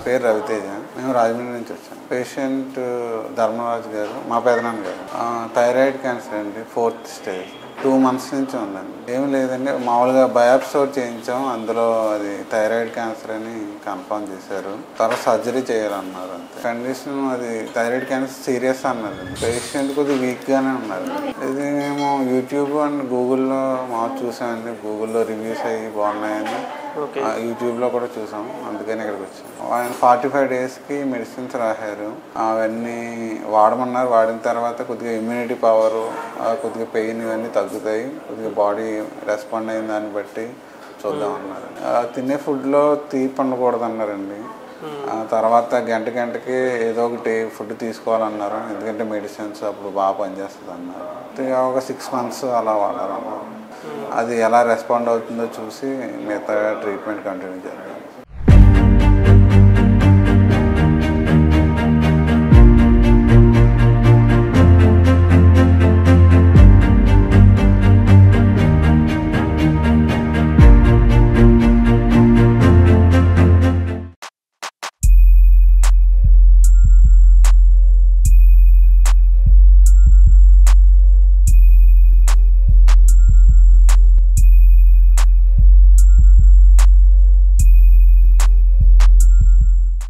పేరు రవితేజ మేము రాజమండ్రి నుంచి వచ్చాం పేషెంట్ ధర్మరాజు గారు మా పెదనాన్న గారు ఆ, థైరాయిడ్ క్యాన్సర్ అండి ఫోర్త్ స్టేజ్ టూ మంత్స్ నుంచి ఉందండి ఏం లేదండి మామూలుగా బయాప్సీ ఒకటి చేయించాం అందులో అది థైరాయిడ్ క్యాన్సర్ అని కన్ఫర్మ్ చేశారు తర్వాత సర్జరీ చేయాలన్నారు అంతే కండిషన్ అది థైరాయిడ్ క్యాన్సర్ సీరియస్ అన్నారు పేషెంట్ కొద్దిగా వీక్గానే ఉన్నారు ఇది మేము యూట్యూబ్ అండ్ గూగుల్లో మా చూసామండి గూగుల్లో రివ్యూస్ అయ్యి బాగున్నాయని ఓకే ఆ, యూట్యూబ్లో కూడా చూసాం అందుకని ఇక్కడికి వచ్చాం ఆయన ఫార్టీ ఫైవ్ డేస్కి మెడిసిన్స్ రాశారు అవన్నీ వాడమన్నారు వాడిన తర్వాత కొద్దిగా ఇమ్యూనిటీ పవర్ కొద్దిగా పెయిన్ ఇవన్నీ తగ్గుతాయి కొద్దిగా బాడీ రెస్పాండ్ అయిన దాన్ని బట్టి చూద్దామన్నారు ఆ, తినే ఫుడ్లో తీపి ఉండకూడదు అన్నారండి ఆ తర్వాత గంట గంటకి ఏదో ఒకటి ఫుడ్ తీసుకోవాలన్నారు ఎందుకంటే మెడిసిన్స్ అప్పుడు బాగా పనిచేస్తుంది అన్నారు ఇక ఒక సిక్స్ మంత్స్ అలా వాడాలన్నారు అది ఎలా రెస్పాండ్ అవుతుందో చూసి మిగతా ట్రీట్మెంట్ కంటిన్యూ చేయాలి